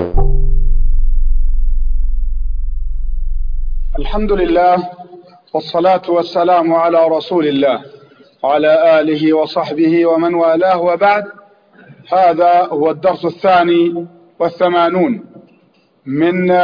الحمد لله والصلاة والسلام على رسول الله وعلى آله وصحبه ومن والاه وبعد هذا هو الدرس الثاني والثمانون من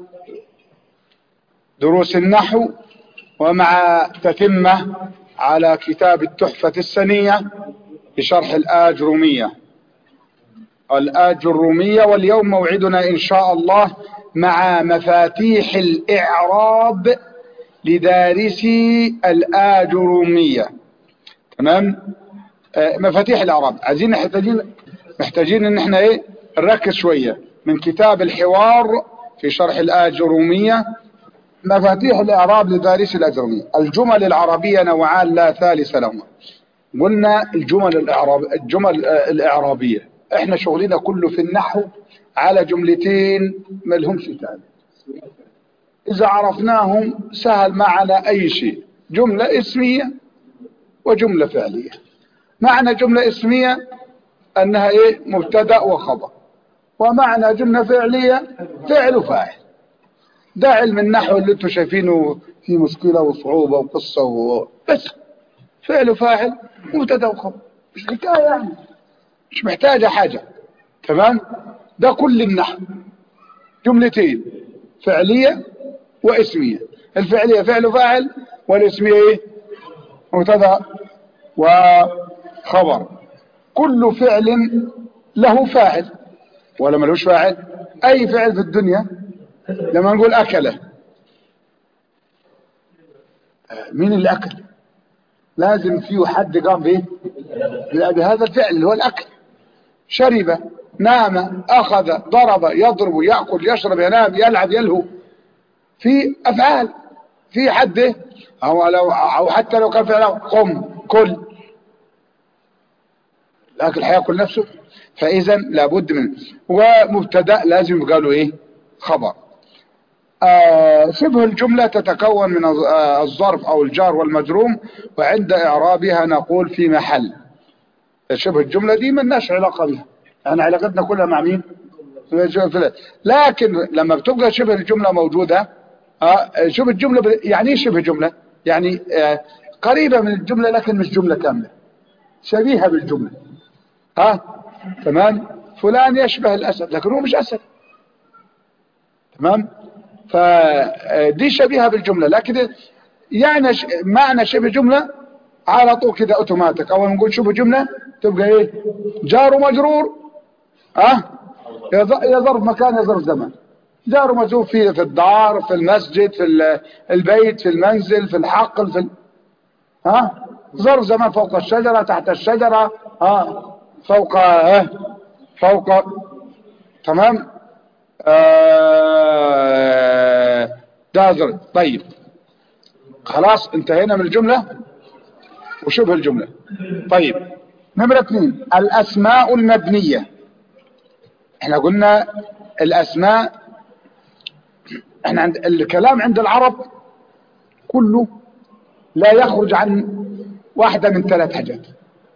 دروس النحو ومع تتمة على كتاب التحفة السنية بشرح الآجرومية الآجرومية واليوم موعدنا إن شاء الله مع مفاتيح الإعراب لدارسي الآجرومية تمام آه مفاتيح الإعراب عايزين محتاجين محتاجين ان احنا ايه نركز شوية من كتاب الحوار في شرح الآجرومية مفاتيح الإعراب لدارسي الآجرومية الجمل العربية نوعان لا ثالث لهما قلنا الجمل الإعراب الجمل الإعرابية احنا شغلنا كله في النحو على جملتين ما لهمش تاني إذا عرفناهم سهل معنا أي شيء جملة اسمية وجملة فعلية معنى جملة اسمية أنها إيه مبتدأ وخبر ومعنى جملة فعلية فعل وفاعل ده علم النحو اللي انتم شايفينه فيه مشكلة وصعوبة وقصة و... بس فعل وفاعل مبتدأ وخبر مش حكاية يعني مش محتاجة حاجة تمام ده كل النحو جملتين فعلية واسمية الفعلية فعل وفاعل والاسمية ايه مبتدا وخبر كل فعل له فاعل ولا ملوش فاعل اي فعل في الدنيا لما نقول اكله مين اللي اكل لازم فيه حد قام بايه بهذا الفعل اللي هو الاكل شرب نام اخذ ضرب يضرب ياكل يشرب ينام يلعب يلهو في افعال في حد او لو او حتى لو كان فعلا قم كل لكن هياكل نفسه فاذا لابد من ومبتدا لازم يقالوا ايه خبر آه شبه الجملة تتكون من الظرف او الجار والمجروم وعند اعرابها نقول في محل شبه الجملة دي ملناش علاقة بها يعني علاقتنا كلها مع مين لكن لما بتبقى شبه الجملة موجودة آه شبه الجملة يعني ايه شبه جملة يعني آه قريبة من الجملة لكن مش جملة كاملة شبيهة بالجملة ها تمام فلان يشبه الأسد لكن هو مش أسد تمام فدي شبيهة بالجملة لكن يعني معنى شبه جملة على طول كده اوتوماتيك اول ما نقول شبه جملة تبقى ايه جار ومجرور ها أه؟ يا ظرف مكان يا ظرف زمان جار ومجرور في في الدار في المسجد في البيت في المنزل في الحقل في ال... ها ظرف زمان فوق الشجرة تحت الشجرة ها فوق ها فوق تمام آه ده ظرف طيب خلاص انتهينا من الجملة وشبه الجملة طيب نمرة اثنين الأسماء المبنية احنا قلنا الأسماء احنا عند الكلام عند العرب كله لا يخرج عن واحدة من ثلاث حاجات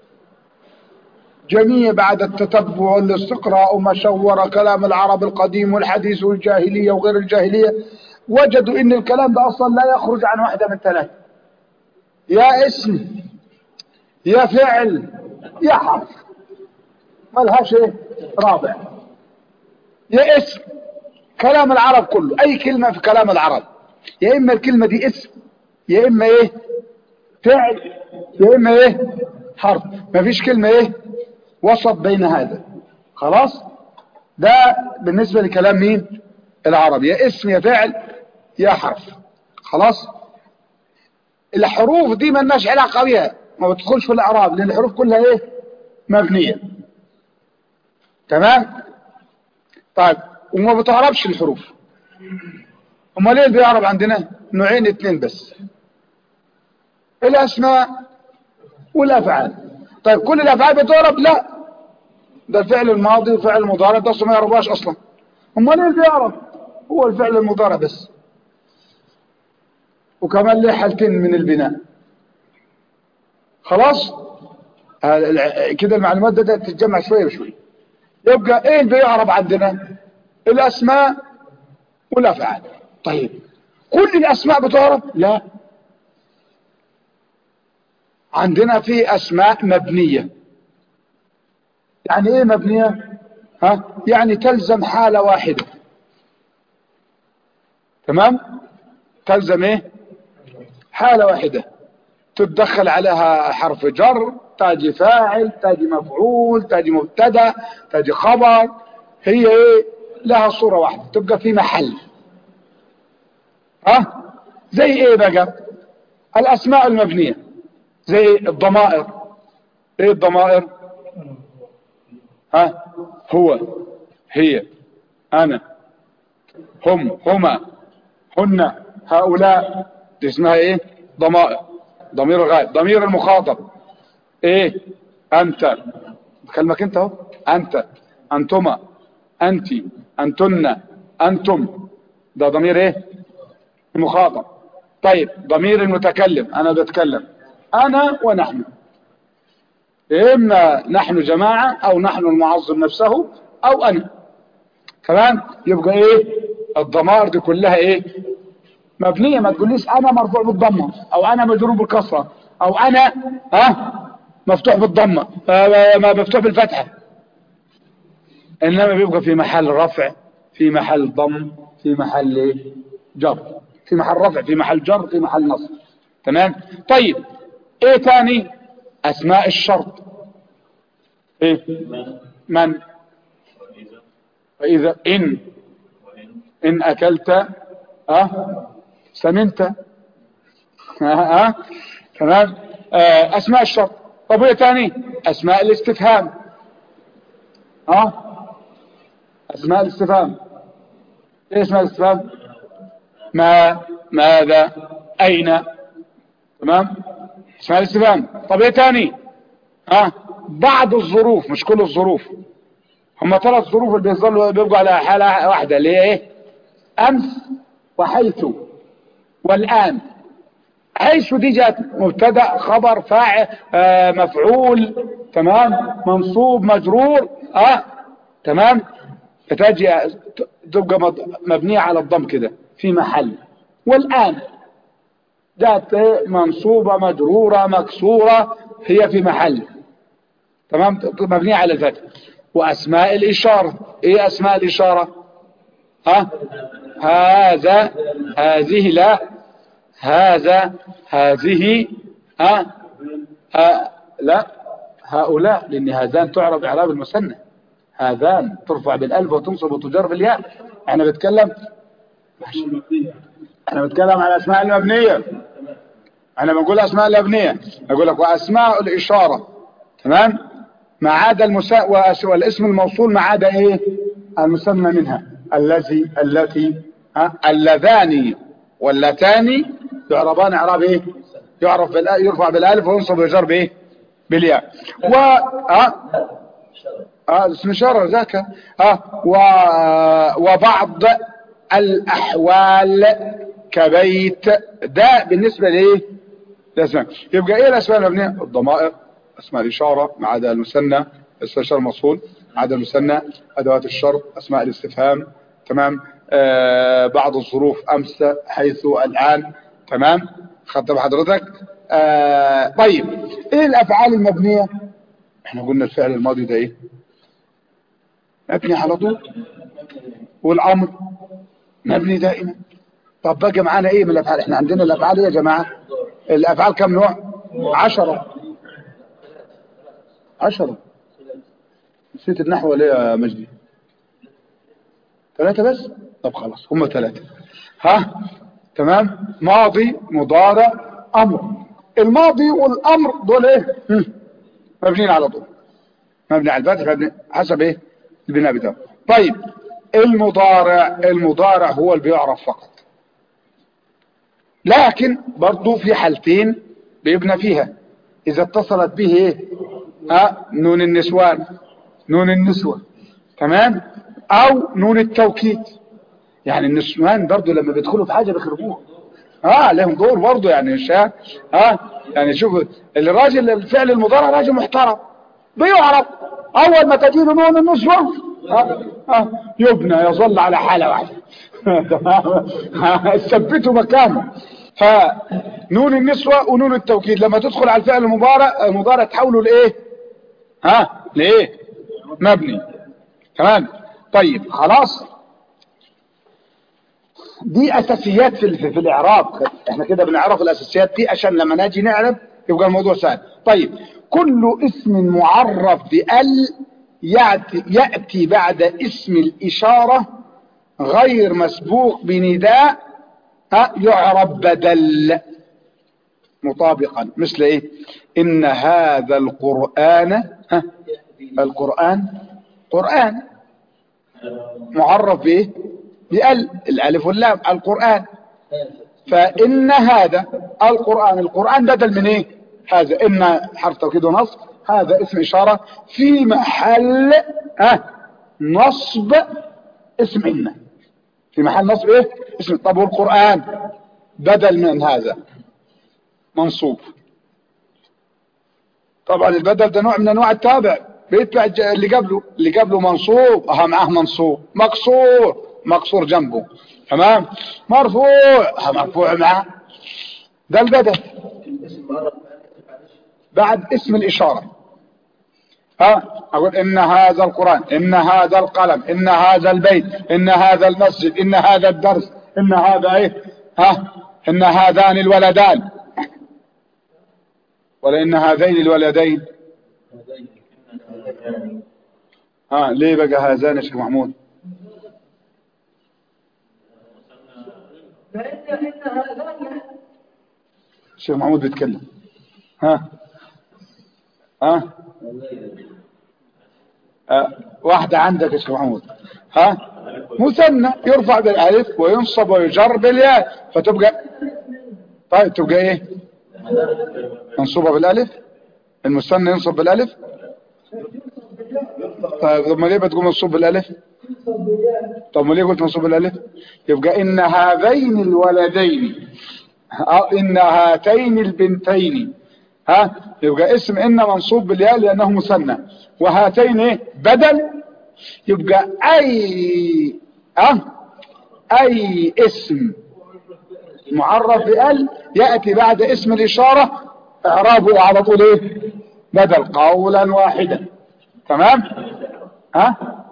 جميع بعد التتبع والاستقراء وما شور كلام العرب القديم والحديث والجاهلية وغير الجاهلية وجدوا ان الكلام ده اصلا لا يخرج عن واحدة من ثلاث يا اسم يا فعل يا حرف ملهاش ايه رابع يا اسم كلام العرب كله اي كلمة في كلام العرب يا اما الكلمة دي اسم يا اما ايه فعل يا اما ايه حرف ما فيش كلمة ايه وسط بين هذا خلاص ده بالنسبة لكلام مين العرب يا اسم يا فعل يا حرف خلاص الحروف دي ما لناش علاقة بيها ما بتدخلش في الاعراب لان الحروف كلها ايه مبنية تمام طيب وما بتعربش الحروف امال ليه بيعرب عندنا نوعين اتنين بس الاسماء والافعال طيب كل الافعال بتعرب لا ده الفعل الماضي والفعل المضارع ده ما يعربهاش اصلا امال ليه بيعرب هو الفعل المضارع بس وكمان له حالتين من البناء خلاص كده المعلومات بدأت تتجمع شوية بشوية يبقى ايه اللي بيعرب عندنا الاسماء والافعال طيب كل الاسماء بتعرف لا عندنا في اسماء مبنية يعني ايه مبنية ها يعني تلزم حالة واحدة تمام تلزم ايه حالة واحدة تتدخل عليها حرف جر تاجي فاعل تاجي مفعول تاجي مبتدا تاجي خبر هي ايه لها صورة واحدة تبقى في محل ها زي ايه بقى الاسماء المبنية زي الضمائر ايه الضمائر ها هو هي انا هم هما هن هؤلاء دي اسمها ايه ضمائر ضمير الغائب ضمير المخاطب ايه انت كلمك انت اهو انت انتما انت انتن انتم ده ضمير ايه المخاطب طيب ضمير المتكلم انا بتكلم انا ونحن اما نحن جماعة او نحن المعظم نفسه او انا تمام يبقى ايه الضمائر دي كلها ايه مبنية ما تقوليش انا مرفوع بالضمة او انا مجرور بالكسرة او انا ها مفتوح بالضمة ما مفتوح بالفتحة انما بيبقى في محل رفع في محل ضم في محل إيه؟ جر في محل رفع في محل جر في محل نصب تمام طيب ايه تاني اسماء الشرط ايه من فاذا ان ان اكلت اه سمنت اه تمام آه اسماء الشرط طب ايه تاني اسماء الاستفهام اه اسماء الاستفهام ايه اسماء الاستفهام ما ماذا اين تمام اسماء الاستفهام طب ايه تاني ها بعض الظروف مش كل الظروف هم ثلاث ظروف اللي بيظلوا بيبقوا على حالة واحدة اللي هي ايه امس وحيث والان حيث دي جات مبتدا خبر فاعل آه مفعول تمام منصوب مجرور اه تمام فتجي تبقى مبنية على الضم كده في محل والآن جاءت منصوبة مجرورة مكسورة هي في محل تمام مبنية على الفتح وأسماء الإشارة إيه أسماء الإشارة ها هذا هذه لا هذا هذه ها, ها لا هؤلاء لأن هذان تعرف إعراب المثنى هذان ترفع بالألف وتنصب وتجر بالياء احنا بنتكلم احنا بنتكلم على الأسماء المبنية احنا بنقول أسماء المبنية أقول لك وأسماء الإشارة تمام ما عدا المساء والاسم الموصول ما عدا ايه المسمى منها الذي التي ها اللذان واللتان يعربان اعراب ايه يعرف بالآ... يرفع بالالف وينصب ويجر بايه بالياء و ها اه اسم اشاره ذاك ها و... وبعض الاحوال كبيت ده بالنسبه لايه الاسماء يبقى ايه الاسماء المبنيه الضمائر اسماء الاشاره ما عدا المثنى اسم الشر الموصول ما عدا المثنى ادوات الشرط اسماء الاستفهام تمام آه بعض الظروف امس حيث الان تمام خدت بحضرتك آه طيب ايه الافعال المبنيه احنا قلنا الفعل الماضي ده ايه مبني على طول والامر مبني دائما طب بقى معانا ايه من الافعال احنا عندنا الافعال ايه يا جماعه الافعال كم نوع عشرة عشرة نسيت النحو ليه يا مجدي ثلاثة بس طب خلاص هم ثلاثة ها تمام ماضي مضارع امر الماضي والامر دول ايه مبنيين على طول مبني على الفتح مبني حسب ايه البناء بتاعه طيب المضارع المضارع هو اللي بيعرف فقط لكن برضو في حالتين بيبنى فيها اذا اتصلت به ايه ها نون النسوان نون النسوة تمام او نون التوكيد يعني النسوان برضو لما بيدخلوا في حاجة بيخربوها اه لهم دور برضو يعني مش ها آه يعني شوف الراجل الفعل المضارع راجل محترم بيعرف اول ما تجي له نون النسوة ها ها يبنى يظل على حالة واحدة ثبته مكانه فنون النسوة ونون التوكيد لما تدخل على الفعل المضارع المضارع تحوله لايه ها لايه مبني تمام طيب خلاص دي اساسيات في, في, في الاعراب احنا كده بنعرف الاساسيات دي عشان لما نجي نعرف يبقى الموضوع سهل طيب كل اسم معرف بال يأتي, يأتي بعد اسم الإشارة غير مسبوق بنداء يعرب بدل مطابقا مثل ايه ان هذا القرآن ها القرآن قرآن معرف بايه بال الالف واللام القرآن فان هذا القرآن القرآن بدل من ايه هذا ان حرف توكيد ونصب هذا اسم اشارة في محل ها نصب اسم ان في محل نصب ايه اسم طب والقرآن بدل من هذا منصوب طبعا البدل ده نوع من انواع التابع بيتبع اللي قبله اللي قبله منصوب اه معاه منصوب مقصور مقصور جنبه تمام مرفوع اه مرفوع معاه ده البدل بعد اسم الاشاره ها اقول ان هذا القرآن ان هذا القلم ان هذا البيت ان هذا المسجد ان هذا الدرس ان هذا ايه ها ان هذان الولدان ولا ان هذين الولدين ها ليه بقى هذان يا شيخ محمود الشيخ محمود بيتكلم ها ها أه. واحدة عندك يا شيخ محمود ها مثنى يرفع بالالف وينصب ويجر بالياء فتبقى طيب تبقى ايه منصوبة بالالف المثنى ينصب بالالف طيب طب ما ليه بتقول منصوب بالالف طب ما ليه قلت منصوب بالالف يبقى ان هذين الولدين أو ان هاتين البنتين ها يبقى اسم ان منصوب بالياء لانه مثنى وهاتين ايه بدل يبقى اي اه اي اسم معرف بال ياتي بعد اسم الاشاره اعرابه على طول ايه بدل قولا واحدا تمام ها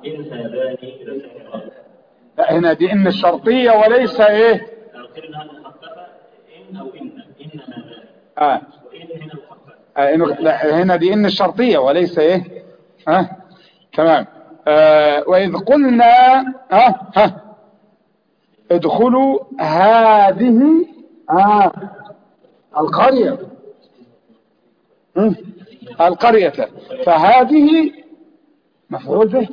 لا هنا دي ان الشرطيه وليس ايه إن أو إن إن هذا اه وإن هنا مخفف آه، إنه- لا، هنا دي ان الشرطية وليس ايه ها تمام آه واذ قلنا ها ها ادخلوا هذه آه القرية مم. القرية فهذه مفعول به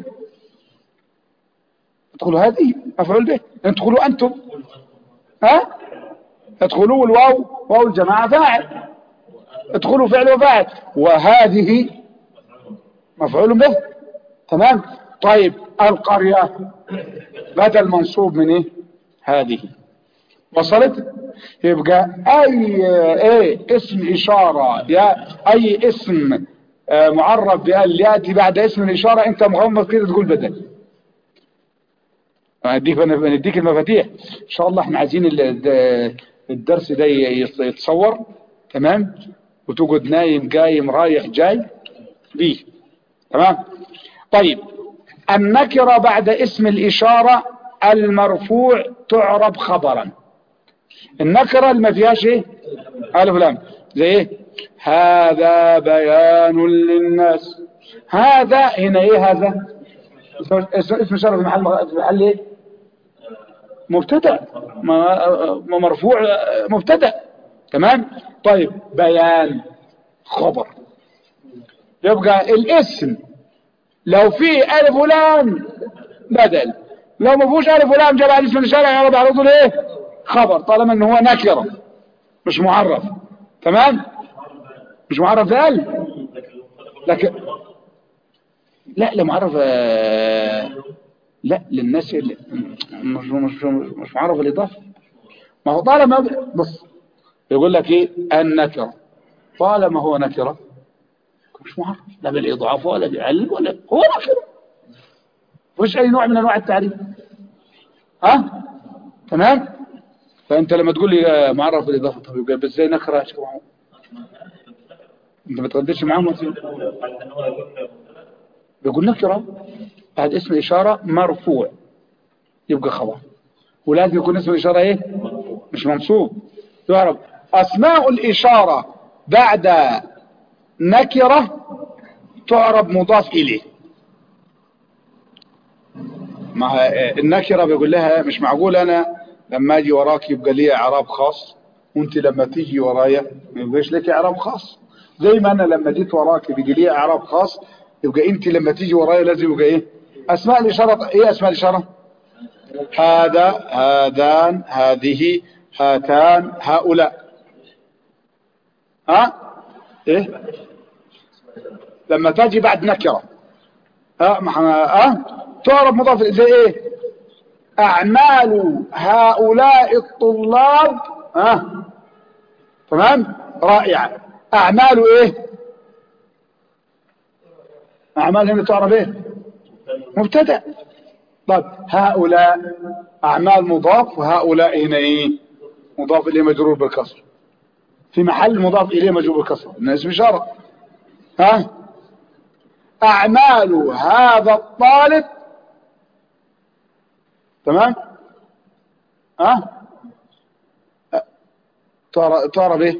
ادخلوا هذه مفعول به ادخلوا انتم ها ادخلوا الواو واو الجماعة فاعل ادخلوا فعل وفاعل وهذه مفعول به تمام طيب القرية بدل منصوب من ايه هذه وصلت يبقى اي ايه اسم اشارة يا اي اسم آه، معرف بأن يأتي بعد اسم الاشارة انت مغمض كده تقول بدل اديك نديك المفاتيح ان شاء الله احنا عايزين ال- الد- الدرس ده يص- يتصور تمام وتقعد نايم قايم رايح جاي بيه تمام طيب النكرة بعد اسم الإشارة المرفوع تعرب خبرا النكرة اللي ما فيهاش ايه ألف لام زي ايه هذا بيان للناس هذا هنا ايه هذا اسم اسم اسم إشارة في محل في محل ايه مبتدا ما- ما مرفوع مبتدا تمام طيب بيان خبر يبقى الاسم لو فيه الف ولام بدل لو ما فيهوش الف ولام جاب على اسم الاشاره يعرض على طول ايه خبر طالما ان هو نكره مش معرف تمام مش معرف بال لكن لا لا معرف آه، لا للناس اللي مش مش مش معرف الاضافه ما هو طالما بص يقول لك ايه النكره طالما هو نكره مش معرف لا بالاضافه ولا بعلم ولا هو نكره مفيش اي نوع من انواع التعريف ها تمام فانت لما تقول لي آه، معرف بالاضافه طب يبقى بس ازاي نقرا يا شيخ محمود انت ما ترددش معاهم قال ان هو يكون مبتدا بيقول نكره بعد اسم اشاره مرفوع يبقى خبر ولازم يكون اسم الاشاره ايه مش منصوب يعرف اسماء الاشاره بعد نكره تعرب مضاف اليه مع النكره بيقول لها مش معقول انا لما اجي وراك يبقى لي اعراب خاص وانت لما تيجي ورايا ما يبقاش لك اعراب خاص زي ما انا لما جيت وراك بيجي لي اعراب خاص يبقى انت لما تيجي ورايا لازم يبقى ايه اسماء الاشاره ايه اسماء الاشاره هذا هذان هذه هاتان هؤلاء ها ايه لما تجي بعد نكره ها ما احنا ها تعرف مضاف زي ايه اعمال هؤلاء الطلاب ها تمام رائعه اعمال ايه اعمال هنا تعرف ايه مبتدا طيب هؤلاء اعمال مضاف وهؤلاء هنا ايه مضاف اليه مجرور بالكسر في محل مضاف اليه مجرور بالكسر إنه اسم اشاره ها اعمال هذا الطالب تمام ها تعرف تعرف ايه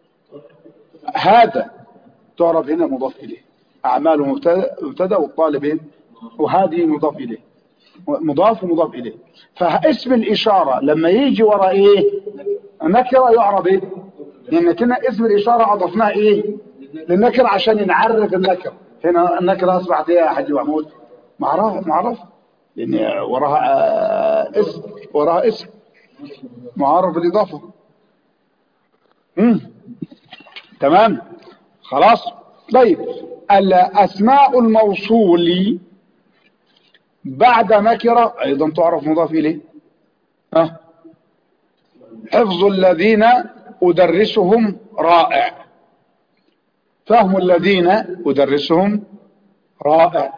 هذا تعرف هنا مضاف اليه اعمال مبتدا مبتدا والطالب ايه وهذه مضاف اليه مضاف ومضاف اليه فاسم الاشاره لما يجي ورا ايه نكره يعرب ايه لان كنا اسم الاشاره اضفناه ايه للنكره عشان نعرف النكره هنا النكره اصبحت ايه يا حاج محمود معرفه معرفه لان وراها آه، اسم وراها اسم معرف بالاضافه امم تمام خلاص طيب الاسماء الموصول بعد نكره ايضا تعرف مضاف اليه ها حفظ الذين ادرسهم رائع فهم الذين ادرسهم رائع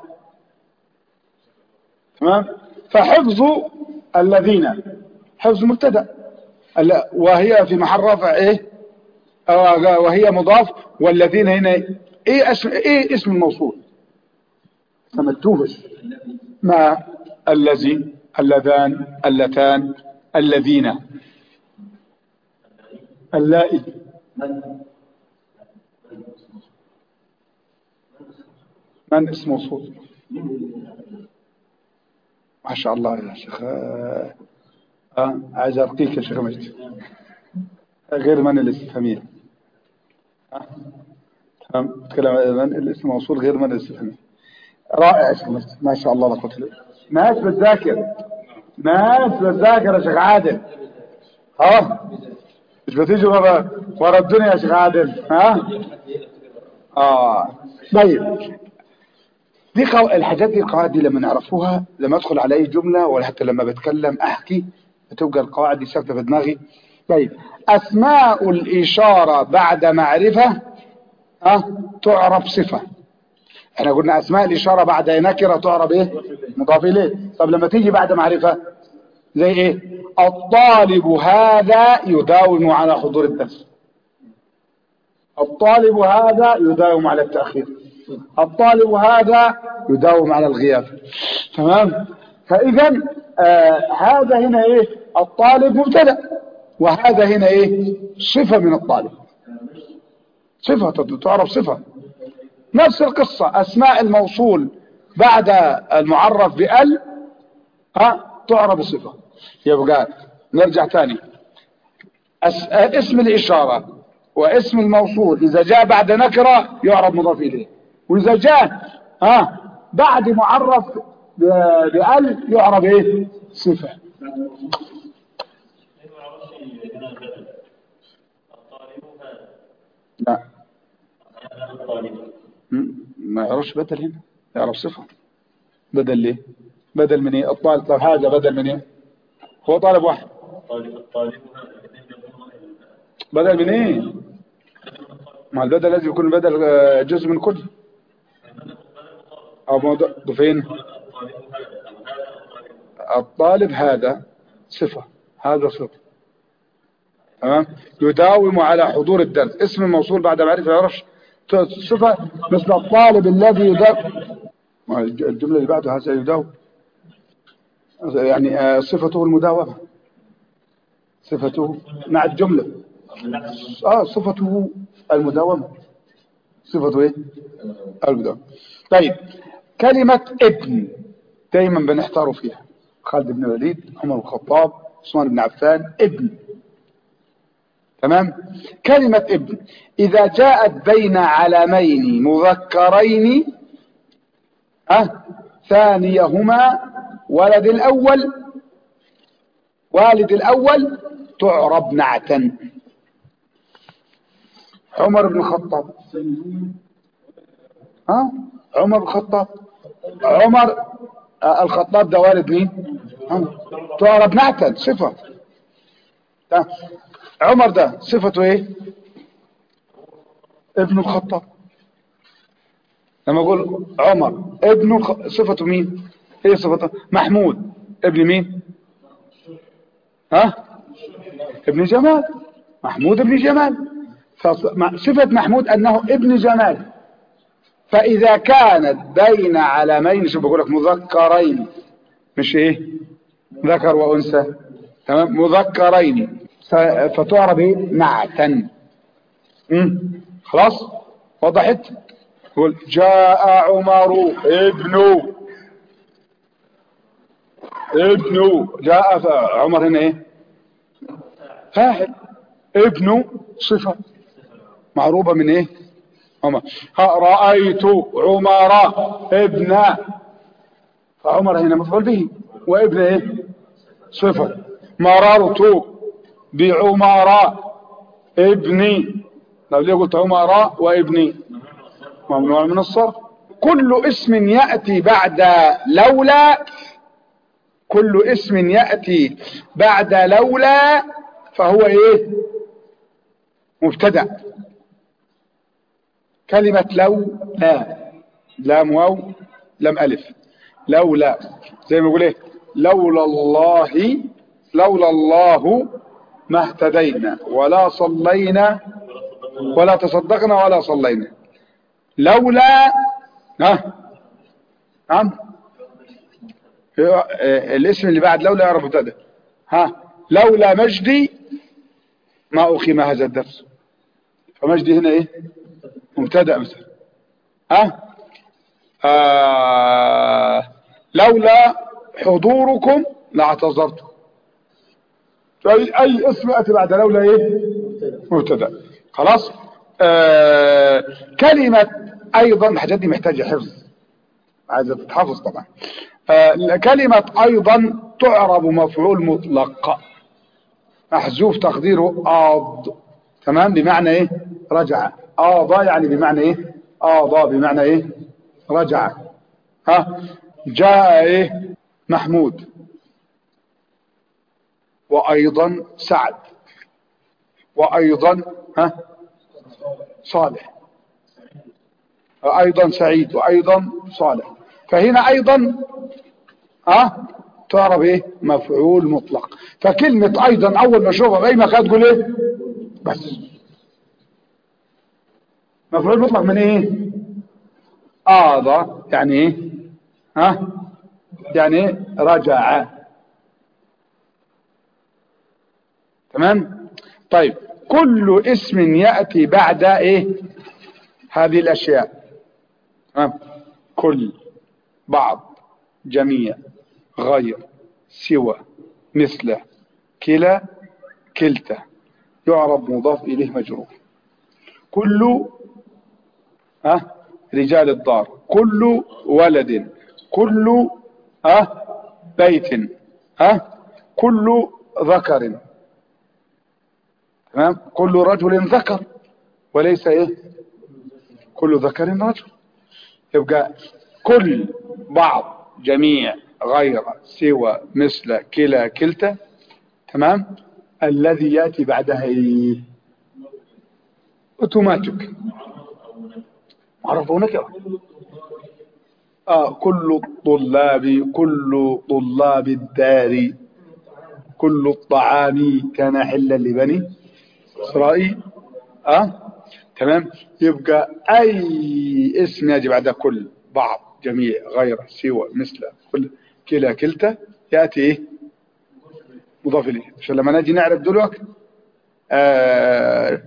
تمام فحفظ الذين حفظ مبتدا ال- وهي في محل رفع ايه آه، وهي مضاف والذين هنا ايه اسم ايه اسم الموصول سمتوهش ما الذي اللذان اللتان الذين اللائي من اسم موصول ما شاء الله يا شيخ آه آه، عايز ارقيك يا شيخ مجد غير من الاستفهامية آه، تمام تكلم من الاسم موصول غير من الاستفهامية رائع يا شيخ مجد ما شاء الله لا قوه الا بالله ناس بتذاكر ناس بتذاكر يا شيخ عادل اه مش بتيجي ورا ورا الدنيا يا شيخ عادل ها اه طيب دي قو... الحاجات دي القواعد دي لما نعرفوها لما ادخل على اي جمله ولا حتى لما بتكلم احكي بتبقى القواعد دي ثابته في دماغي طيب اسماء الاشاره بعد معرفه ها تعرف صفه احنا قلنا اسماء الاشاره بعد نكره تعرف ايه مضاف اليه طب لما تيجي بعد معرفه زي ايه الطالب هذا يداوم على حضور الدرس الطالب هذا يداوم على التأخير الطالب هذا يداوم على الغياب تمام فإذا آه هذا هنا إيه الطالب مبتدا وهذا هنا إيه صفة من الطالب صفة تعرف صفة نفس القصة أسماء الموصول بعد المعرف بأل ها تعرف صفة يبقى نرجع تاني أس... اسم الإشارة واسم الموصول إذا جاء بعد نكرة يعرب مضاف إليه وإذا جاء ها بعد معرف ب- بأل يعرب إيه صفة ما يعرفش هنا بدل الطالب هذا لا هذا الطالب م- ما يعرفش بدل هنا يعرف صفة بدل ليه بدل من ايه الطالب طب هذا بدل من ايه هو طالب واحد الطالب الطالب هذا الاثنين يكونوا بدل من ايه ما البدل لازم يكون البدل آه، جزء من كل او موضوع ده فين الطالب هذا الطالب هذا صفة هذا صفة تمام يداوم على حضور الدرس اسم الموصول بعد معرفة يعرفش صفة مثل الطالب الذي يداوم ما الجملة اللي بعدها هذا يداوم يعني آه، صفته المداومة صفته مع الجملة اه صفته المداومة صفته ايه المداومة طيب كلمة ابن دايما بنحتار فيها خالد بن الوليد عمر بن الخطاب عثمان بن عفان ابن تمام كلمة ابن إذا جاءت بين علمين مذكرين أه ثانيهما ولد الأول والد الأول تعرب نعتا عمر بن الخطاب ها عمر بن الخطاب عمر آه، الخطاب ده والد مين ها؟ تعرب نعتا صفة ده. عمر ده صفته ايه ابن الخطاب لما اقول عمر ابن الخ... صفته مين ايه صفته محمود ابن مين ها ابن جمال محمود ابن جمال صفة محمود انه ابن جمال فاذا كانت بين علمين شوف بقول لك مذكرين مش ايه ذكر وانثى تمام مذكرين فتعرب ايه نعتا امم خلاص وضحت قول جاء عمر ابن ابن جاء عمر هنا ايه فاعل ابن صفة معروبة من ايه عمر ها رأيت عمر ابن فعمر هنا مفعول به وابن ايه صفة مررت بعمر ابني لو ليه قلت عمر وابني ممنوع من الصرف كل اسم يأتي بعد لولا كل اسم يأتي بعد لولا فهو ايه مبتدا كلمة لو لا لام واو لم ألف لولا زي ما يقول ايه لولا الله لولا الله ما اهتدينا ولا صلينا ولا تصدقنا ولا صلينا لولا ها نعم الاسم اللي بعد لولا يعرف مبتدا ها لولا مجدي ما أقيم هذا الدرس فمجدي هنا ايه مبتدا مثلا ها آه لولا حضوركم لاعتذرتم اي اسم ياتي بعد لولا ايه مبتدا خلاص آه كلمه ايضا الحاجات دي محتاجه حفظ عايزه تتحفظ طبعا آه كلمه ايضا تعرب مفعول مطلق محذوف تقديره آض تمام بمعنى ايه رجع آضى يعني بمعنى ايه آضى بمعنى ايه رجع ها جاء ايه محمود وأيضا سعد وأيضا ها صالح وأيضا سعيد وأيضا صالح فهنا أيضا ها تعرف ايه مفعول مطلق فكلمة أيضا أول ما اشوفها في أي مكان تقول ايه بس مفعول مطلق من ايه آضى يعني ايه ها يعني ايه رجع تمام طيب كل اسم يأتي بعد ايه هذه الاشياء تمام كل بعض جميع غير سوى مثل كلا كلتا يعرب مضاف اليه مجرور كل ها رجال الدار كل ولد كل ها بيت ها كل ذكر تمام كل رجل ذكر وليس ايه كل ذكر رجل يبقى كل بعض جميع غير سوى مثل كلا كلتا تمام الذي ياتي بعدها ايه اوتوماتيك معرف هناك آه كل الطلاب كل طلاب الدار كل الطعام كان حلا لبني إسرائيل اه تمام يبقى أي اسم يجي بعد كل بعض جميع غير سوى مثل كل كلا كلتا يأتي إيه مضاف إليه عشان لما نجي نعرف دلوقتي آه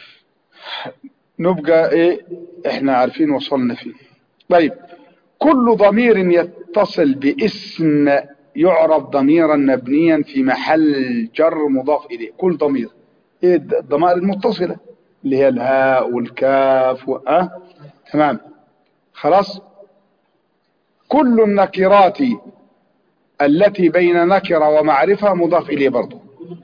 نبقى إيه إحنا عارفين وصلنا فيه طيب كل ضمير يتصل باسم يعرف ضميرا مبنيا في محل جر مضاف إليه كل ضمير إيه الضمائر المتصلة اللي هي الهاء والكاف و... أه؟ تمام خلاص كل النكرات التي بين نكرة ومعرفة مضاف إليه برضه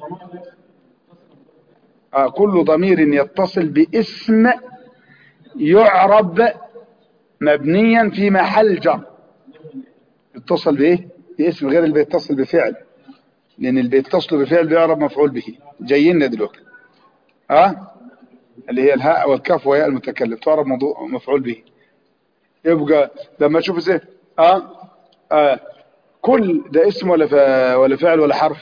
آه كل ضمير يتصل باسم يعرب مبنيا في محل جر يتصل بايه باسم غير اللي بيتصل بفعل لان اللي بيتصل بفعل بيعرب مفعول به جايين دلوقتي ها أه؟ اللي هي الهاء والكاف وهي المتكلم تعرب موضوع مفعول به يبقى لما تشوف ازاي اه, آه. كل ده اسم ولا ف... ولا فعل ولا حرف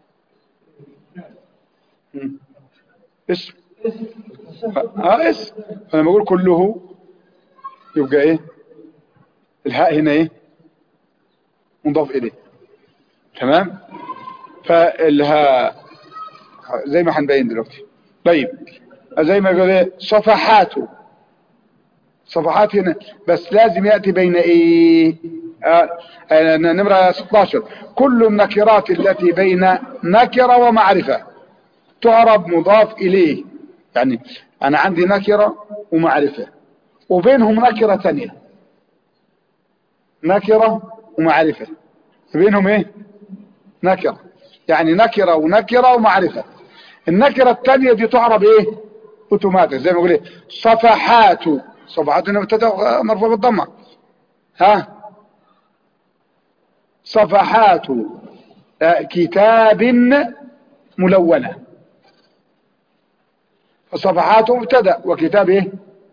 مم. اسم اه اسم فلما اقول كله يبقى ايه الهاء هنا ايه مضاف اليه تمام فالهاء زي ما هنبين دلوقتي طيب زي ما يقول ايه صفحاته صفحات هنا بس لازم يأتي بين ايه آه نمرة 16 كل النكرات التي بين نكرة ومعرفة تعرب مضاف إليه يعني أنا عندي نكرة ومعرفة وبينهم نكرة ثانية نكرة ومعرفة بينهم ايه نكرة يعني نكرة ونكرة ومعرفة النكرة الثانية دي تعرب ايه اوتوماتيك زي ما بقول ايه صفحات صفحات هنا مبتدا مرفوع بالضمه ها صفحات كتاب ملونة فصفحات مبتدا وكتاب ايه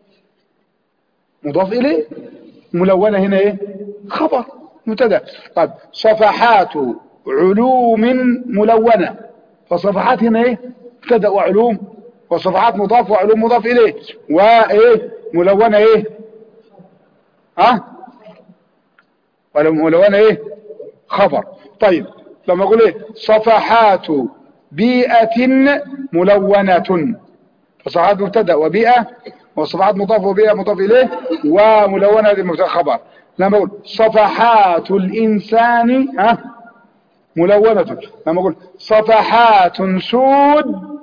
مضاف اليه ملونة هنا ايه خبر مبتدا طيب صفحات علوم ملونة فصفحات هنا ايه مبتدا وعلوم وصفحات مضاف وعلوم مضاف اليه وايه ملونة ايه ها ولا ملونة ايه خبر طيب لما اقول ايه صفحات بيئة ملونة فصفحات مبتدا وبيئة وصفحات مضاف وبيئة مضاف اليه وملونة دي مبتدا خبر لما اقول صفحات الانسان ها ملونة لما اقول صفحات سود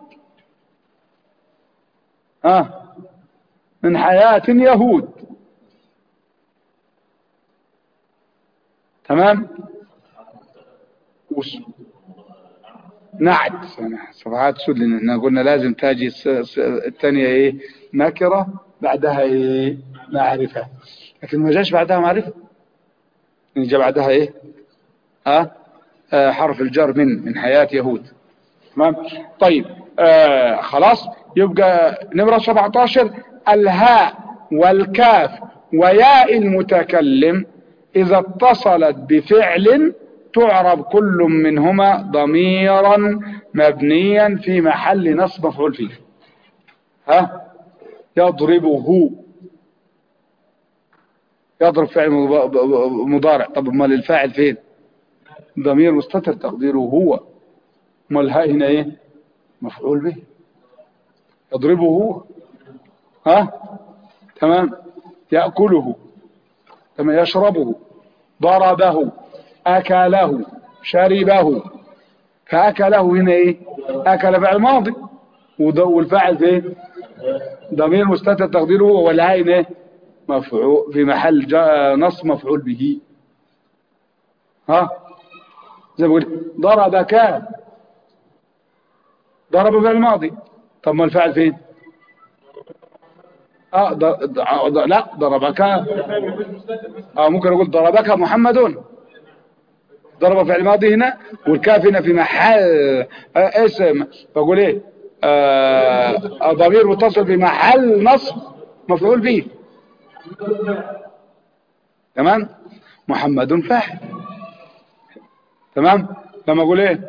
ها من حياة يهود تمام وس... نعت صفحات سود لان احنا قلنا لازم تاجي الثانية ايه نكرة بعدها ايه معرفة لكن ما جاش بعدها معرفة جاء بعدها ايه ها آه حرف الجر من من حياة يهود تمام طيب آه خلاص يبقى نمرة 17 الهاء والكاف وياء المتكلم إذا اتصلت بفعل تعرب كل منهما ضميرا مبنيا في محل نصب مفعول فيه ها يضربه يضرب فعل مضارع طب امال الفاعل فين ضمير مستتر تقديره هو امال الهاء هنا ايه مفعول به يضربه هو ها تمام يأكله تمام يشربه ضربه أكله شربه فأكله هنا إيه أكل فعل ماضي والفاعل في إيه ضمير مستتر تقديره والعين إيه مفعول في محل نص مفعول به ها زي ما بقول ضربك ضرب فعل ماضي طب ما الفاعل فين اه ض... ض... لا ضربك اه ممكن اقول ضربك محمد ضرب فعل ماضي هنا والكاف هنا في محل آه اسم بقول ايه آه ضمير متصل بمحل نصب مفعول به تمام محمد فاعل تمام لما اقول ايه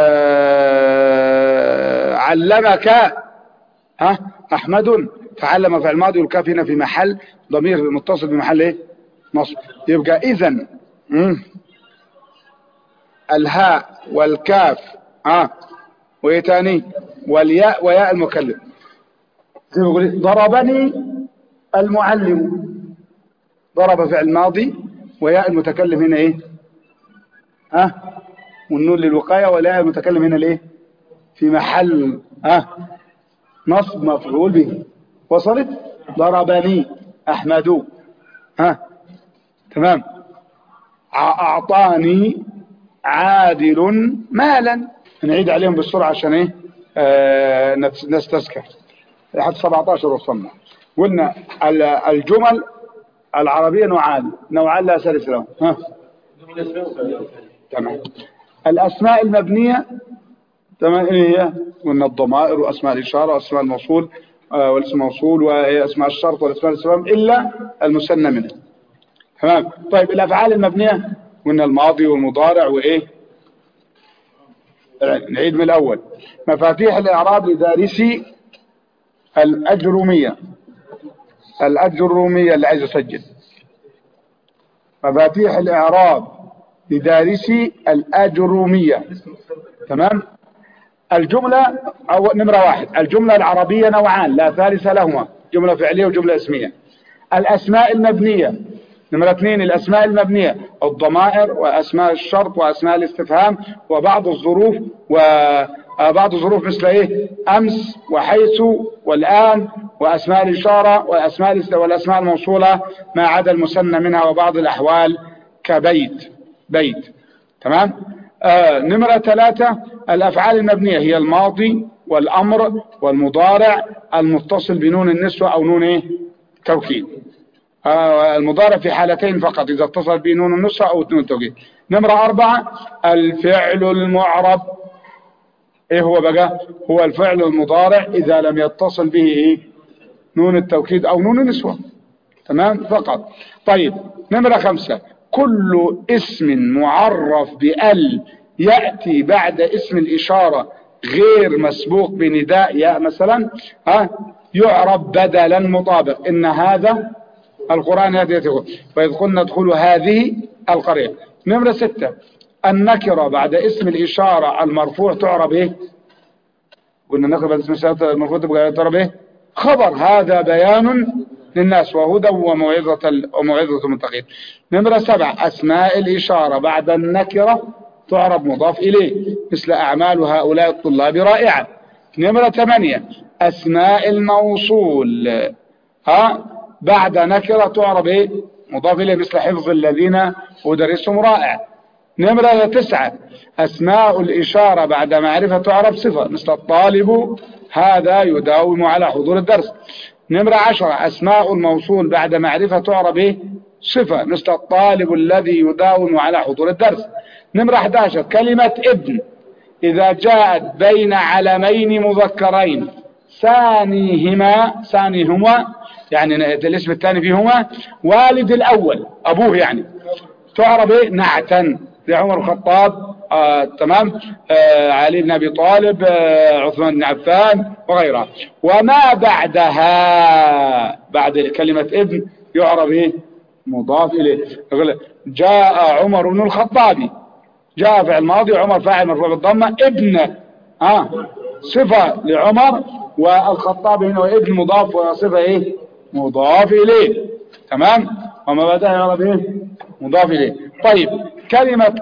آه علمك ها احمد تعلم في الماضي والكاف هنا في محل ضمير متصل بمحل ايه نصب يبقى اذا الهاء والكاف ها وايه تاني والياء وياء المكلم زي ما بقول ضربني المعلم ضرب فعل ماضي وياء المتكلم هنا ايه ها والنون للوقايه ولا المتكلم هنا الايه في محل ها نصب مفعول به وصلت ضربني احمد ها تمام اعطاني عادل مالا نعيد عليهم بالسرعه عشان ايه آه نستذكر لحد 17 وصلنا قلنا الجمل العربيه نوعان نوعان لا ثالث لهم ها تمام الأسماء المبنية تمام إيه هي قلنا الضمائر وأسماء الإشارة وأسماء الموصول آه والاسم الموصول وأسماء الشرط والأسماء الاستفهام إلا المثنى منها تمام طيب الأفعال المبنية قلنا الماضي والمضارع وإيه نعيد من الأول مفاتيح الإعراب لدارسي الأجرمية الأجرمية اللي عايز أسجل مفاتيح الإعراب لدارسي الأجرومية تمام الجملة أو نمرة واحد الجملة العربية نوعان لا ثالث لهما جملة فعلية وجملة اسمية الأسماء المبنية نمرة اثنين الأسماء المبنية الضمائر وأسماء الشرط وأسماء الاستفهام وبعض الظروف وبعض الظروف مثل إيه أمس وحيث والآن وأسماء الإشارة والأسماء والأسماء الموصولة ما عدا المثنى منها وبعض الأحوال كبيت بيت تمام آه نمرة ثلاثة الأفعال المبنية هي الماضي والأمر والمضارع المتصل بنون النسوة أو نون إيه توكيد آه المضارع في حالتين فقط إذا اتصل بنون النسوة أو نون التوكيد نمرة أربعة الفعل المعرب إيه هو بقى هو الفعل المضارع إذا لم يتصل به إيه نون التوكيد أو نون النسوة تمام فقط طيب نمرة خمسة كل اسم معرف بأل يأتي بعد اسم الإشارة غير مسبوق بنداء ياء مثلا ها يعرب بدلا مطابق إن هذا القرآن هذه يقول فإذ قلنا ادخلوا هذه القرية نمرة ستة النكرة بعد اسم الإشارة المرفوع تعرب إيه قلنا النكرة بعد اسم الإشارة المرفوع تعرب إيه خبر هذا بيان للناس وهدى وموعظة وموعظة المتقين نمرة سبع أسماء الإشارة بعد النكرة تعرب مضاف إليه مثل أعمال هؤلاء الطلاب رائعة نمرة ثمانية أسماء الموصول ها بعد نكرة تعرب إيه مضاف إليه مثل حفظ الذين ودرسهم رائع نمرة تسعة أسماء الإشارة بعد معرفة تعرب صفة مثل الطالب هذا يداوم على حضور الدرس نمرة عشرة أسماء الموصول بعد معرفة تعرب إيه صفة مثل الطالب الذي يداوم على حضور الدرس نمرة 11 كلمة ابن إذا جاءت بين علمين مذكرين ثانيهما ثانيهما يعني الاسم الثاني فيهما والد الأول أبوه يعني تعرب إيه نعتا لعمر الخطاب آه تمام آه علي بن أبي طالب آه عثمان بن عفان وغيرها وما بعدها بعد كلمة ابن يعرب إيه مضاف إليه يقول جاء عمر بن الخطاب جاء فعل ماضي عمر فاعل مرفوع بالضمة ابن آه صفة لعمر والخطاب هنا ابن مضاف وصفة إيه مضاف إليه تمام وما بعدها يعرب إيه مضاف إليه طيب كلمة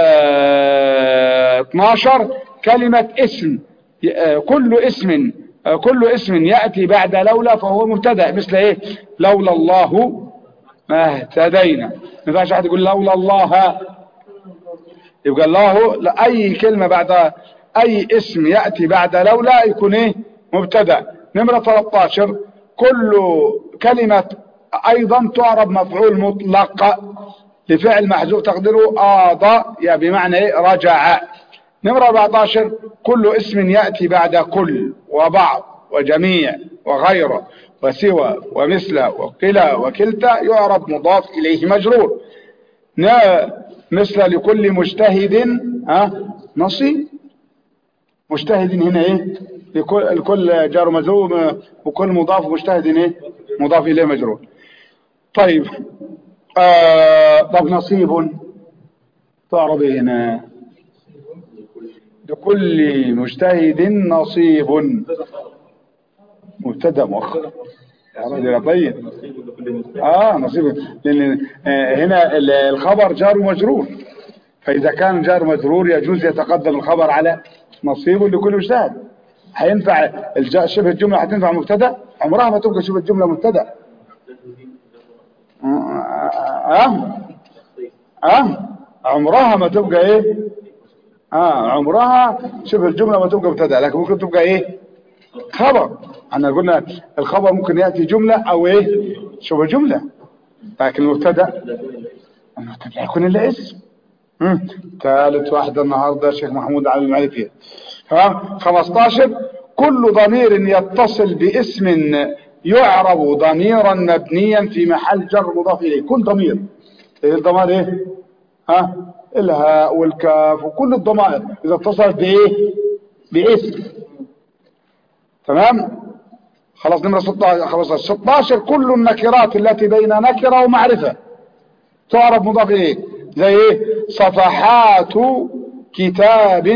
آه 12 كلمة اسم آه كل اسم آه كل اسم يأتي بعد لولا فهو مبتدا مثل ايه لولا الله ما اهتدينا ما ينفعش واحد يقول لولا الله يبقى الله لا اي كلمة بعد اي اسم يأتي بعد لولا يكون ايه مبتدا نمرة 13 كل كلمة ايضا تعرب مفعول مطلق لفعل محذوف تقديره آضى يعني بمعنى إيه رجع نمرة 14 كل اسم يأتي بعد كل وبعض وجميع وغيره وسوى ومثل وكلا وكلتا يعرب مضاف إليه مجرور نا- مثل لكل مجتهد ها نصيب مجتهد هنا ايه لكل الكل جار مجرور وكل مضاف مجتهد ايه مضاف اليه مجرور طيب آه طب نصيب تعرض إيه هنا لكل مجتهد نصيب مبتدا مؤخر يا رجل يا طيب نصيب لكل مسلم اه نصيب لان آه، هنا ال- الخبر جار ومجرور فاذا كان جار مجرور يجوز يتقدم الخبر على نصيب لكل مجتهد هينفع الج- شبه الجمله هتنفع مبتدا عمرها ما تبقى شبه الجمله مبتدا اه اه اه عمرها ما تبقى ايه اه عمرها شبه الجمله ما تبقى مبتدا لكن ممكن تبقى ايه خبر احنا قلنا الخبر ممكن ياتي جمله او ايه شبه جمله لكن المبتدا المبتدا لا يكون الا اسم مم. ثالث واحده النهارده الشيخ محمود علي المعرفي تمام 15 كل ضمير يتصل باسم يعرب ضميرا مبنيا في محل جر مضاف اليه كل ضمير إيه الضمائر ايه ها الهاء والكاف وكل الضمائر اذا اتصلت بايه باسم تمام خلاص نمرة 16 خلاص 16 كل النكرات التي بين نكرة ومعرفة تعرف مضاف اليه زي ايه صفحات كتاب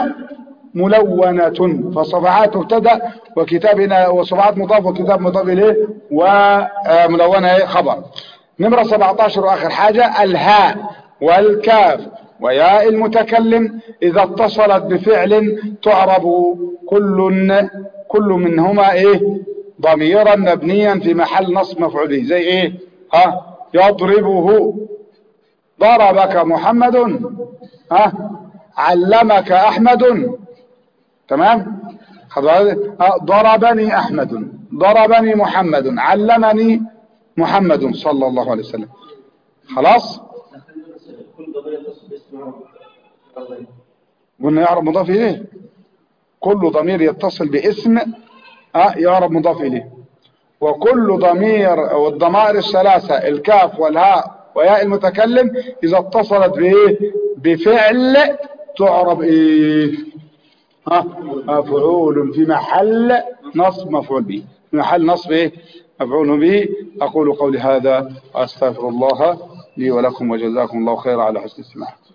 ملونة فصفحات مبتدا وكتاب وصفحات مضاف وكتاب مضاف اليه وملونة ايه خبر نمرة 17 واخر حاجة الهاء والكاف وياء المتكلم اذا اتصلت بفعل تعرب كل كل منهما ايه ضميرا مبنيا في محل نصب مفعول به زي ايه ها يضربه ضربك محمد ها علمك احمد تمام خذوا هذا؟ ها، ضربني احمد ضربني محمد علمني محمد صلى الله عليه وسلم خلاص كل ضمير يتصل باسم عربي قلنا يعرب مضاف اليه كل ضمير يتصل باسم ها يعرب مضاف اليه وكل ضمير والضمائر الثلاثه الكاف والهاء وياء المتكلم اذا اتصلت بايه بفعل تعرب ايه ها مفعول في محل نصب مفعول به في محل نصب ايه مفعول به اقول قولي هذا واستغفر الله لي ولكم وجزاكم الله خيرا على حسن الاستماع